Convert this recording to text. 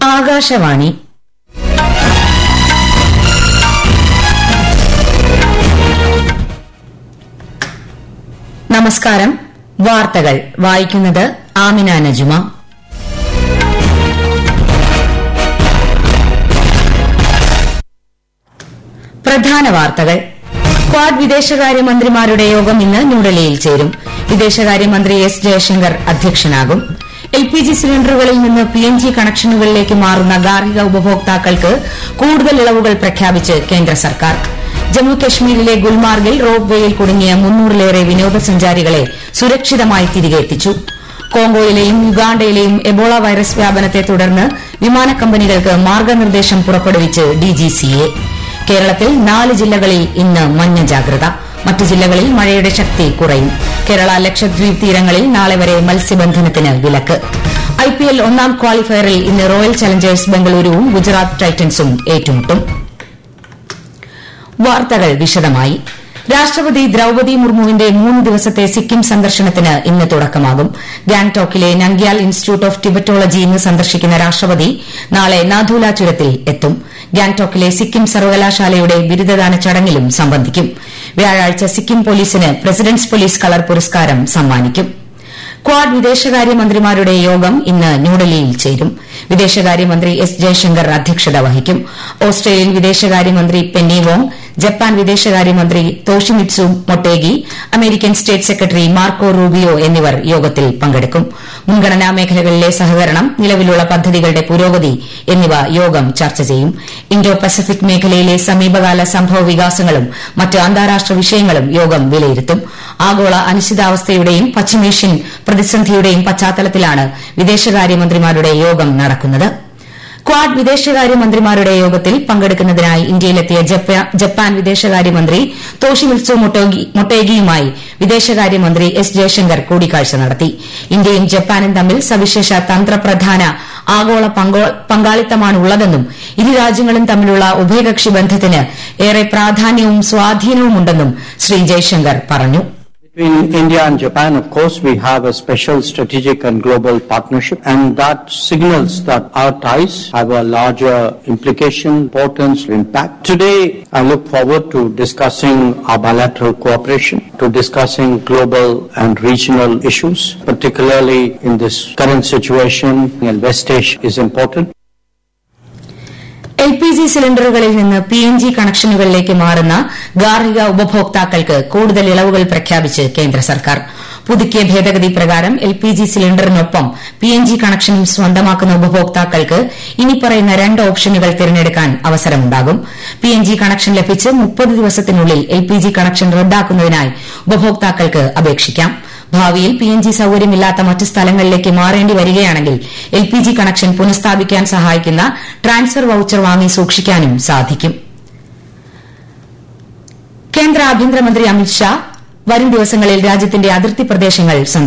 ആകാശവാണി നമസ്കാരം വാർത്തകൾ വായിക്കുന്നത് ആമിന നജുമ പ്രധാന വാർത്തകൾ ക്വാഡ് വിദേശകാര്യമന്ത്രിമാരുടെ യോഗം ഇന്ന് ന്യൂഡൽഹിയിൽ ചേരും വിദേശകാര്യമന്ത്രി എസ് ജയശങ്കർ അധ്യക്ഷനാകും എൽ പി ജി സിലിണ്ടറുകളിൽ നിന്ന് പി എൻ ജി കണക്ഷനുകളിലേക്ക് മാറുന്ന ഗാർഹിക ഉപഭോക്താക്കൾക്ക് കൂടുതൽ ഇളവുകൾ പ്രഖ്യാപിച്ച് കേന്ദ്ര സർക്കാർ ജമ്മു കശ്മീരിലെ ഗുൽമാർഗിൽ റോപ്പ് വേയിൽ കുടുങ്ങിയ മുന്നൂറിലേറെ വിനോദസഞ്ചാരികളെ സുരക്ഷിതമായി തിരികെ എത്തിച്ചു കോങ്കോയിലെയും യുഗാണ്ടയിലെയും എബോള വൈറസ് വ്യാപനത്തെ തുടർന്ന് വിമാന കമ്പനികൾക്ക് മാർഗനിർദ്ദേശം പുറപ്പെടുവിച്ച് ഡിജിസിഎ കേരളത്തിൽ നാല് ജില്ലകളിൽ ഇന്ന് മഞ്ഞ ജാഗ്രത മറ്റു ജില്ലകളിൽ മഴയുടെ ശക്തി കുറയും കേരള ലക്ഷദ്വീപ് തീരങ്ങളിൽ നാളെ വരെ മത്സ്യബന്ധനത്തിന് വിലക്ക് ഐപിഎൽ ഒന്നാം ക്വാളിഫയറിൽ ഇന്ന് റോയൽ ചലഞ്ചേഴ്സ് ബംഗളൂരുവും ഗുജറാത്ത് ടൈറ്റൻസും ഏറ്റുമുട്ടും വാർത്തകൾ വിശദമായി രാഷ്ട്രപതി ദ്രൌപതി മുർമുവിന്റെ മൂന്ന് ദിവസത്തെ സിക്കിം സന്ദർശനത്തിന് ഇന്ന് തുടക്കമാകും ഗാംഗ്ടോക്കിലെ നംഗ്യാൽ ഇൻസ്റ്റിറ്റ്യൂട്ട് ഓഫ് ടിബറ്റോളജി ഇന്ന് സന്ദർശിക്കുന്ന രാഷ്ട്രപതി നാളെ നാഥൂല ചുരത്തിൽ എത്തും ഗാംഗ്ടോക്കിലെ സിക്കിം സർവകലാശാലയുടെ ബിരുദദാന ചടങ്ങിലും സംബന്ധിക്കും വ്യാഴാഴ്ച സിക്കിം പോലീസിന് പ്രസിഡന്റ്സ് പോലീസ് കളർ പുരസ്കാരം സമ്മാനിക്കും ക്വാഡ് വിദേശകാര്യമന്ത്രിമാരുടെ യോഗം ഇന്ന് ന്യൂഡൽഹിയിൽ ചേരും വിദേശകാര്യമന്ത്രി എസ് ജയശങ്കർ അധ്യക്ഷത വഹിക്കും ഓസ്ട്രേലിയൻ വിദേശകാര്യമന്ത്രി പെന്നി വോങ് ജപ്പാൻ വിദേശകാര്യമന്ത്രി Toshimitsu Motegi American state secretary Marco Rubio എന്നിവർ യോഗത്തിൽ പങ്കെടുക്കും മുൻഗണനാ മേഖലകളിലെ സഹകരണം നിലവിലുള്ള പദ്ധതികളുടെ പുരോഗതി എന്നിവ യോഗം ചർച്ച ചെയ്യും ഇന്തോ പസഫിക് മേഖലയിലെ സമീപകാല സംഭവ വികാസങ്ങളും മറ്റ് അന്താരാഷ്ട്ര വിഷയങ്ങളും യോഗം വിലയിരുത്തും ആഗോള അനിശ്ചിതാവസ്ഥയുടെയും പശ്ചിമേഷ്യൻ പ്രതിസന്ധിയുടെയും പശ്ചാത്തലത്തിലാണ് വിദേശകാര്യമന്ത്രിമാരുടെ യോഗം നടക്കുന്നത് ക്വാഡ് വിദേശകാര്യമന്ത്രിമാരുടെ യോഗത്തിൽ പങ്കെടുക്കുന്നതിനായി ഇന്ത്യയിലെത്തിയ ജപ്പാൻ വിദേശകാര്യമന്ത്രി തോഷിമിത്സു മൊട്ടേഗിയുമായി വിദേശകാര്യമന്ത്രി എസ് ജയശങ്കർ കൂടിക്കാഴ്ച നടത്തി ഇന്ത്യയും ജപ്പാനും തമ്മിൽ സവിശേഷ തന്ത്രപ്രധാന ആഗോള പങ്കാളിത്തമാണുള്ളതെന്നും ഇരു രാജ്യങ്ങളും തമ്മിലുള്ള ഉഭയകക്ഷി ബന്ധത്തിന് ഏറെ പ്രാധാന്യവും സ്വാധീനവുമുണ്ടെന്നും ശ്രീ ജയശങ്കർ പറഞ്ഞു Between India and Japan, of course, we have a special strategic and global partnership, and that signals that our ties have a larger implication, importance, impact. Today, I look forward to discussing our bilateral cooperation, to discussing global and regional issues, particularly in this current situation, and West Asia is important. L P G സിലിണ്ടറുകളിൽ നിന്ന് P N G കണക്ഷനുകളിലേക്ക് മാറുന്ന ഗാർഹിക ഉപഭോക്താക്കൾക്ക് കൂടുതൽ ഇളവുകൾ പ്രഖ്യാപിച്ച് കേന്ദ്ര സർക്കാർ പുതുക്കിയ ഭേദഗതി പ്രകാരം എൽ പി ജി സിലിണ്ടറിനൊപ്പം പി എൻ ജി കണക്ഷനും സ്വന്തമാക്കുന്ന ഉപഭോക്താക്കൾക്ക് ഇനി പറയുന്ന രണ്ട് ഓപ്ഷനുകൾ തിരഞ്ഞെടുക്കാൻ അവസരമുണ്ടാകും പി എൻ ജി കണക്ഷൻ ലഭിച്ച് മുപ്പത് ദിവസത്തിനുള്ളിൽ എൽ പി ജി കണക്ഷൻ റദ്ദാക്കുന്നതിനായി ഉപഭോക്താക്കൾക്ക് അപേക്ഷിക്കാം ഭാവിയിൽ പി എൻ ജി സൌകര്യമില്ലാത്ത മറ്റ് സ്ഥലങ്ങളിലേക്ക് മാറേണ്ടി വരികയാണെങ്കിൽ എൽ പി ജി കണക്ഷൻ പുനഃസ്ഥാപിക്കാൻ സഹായിക്കുന്ന ട്രാൻസ്ഫർ വൌച്ചർ വാങ്ങി സൂക്ഷിക്കാനും സാധിക്കും കേന്ദ്ര ആഭ്യന്തരമന്ത്രി അമിത്ഷാ വരും ദിവസങ്ങളിൽ രാജ്യത്തിന്റെ അതിർത്തി പ്രദേശങ്ങൾ സന്ദർശിക്കും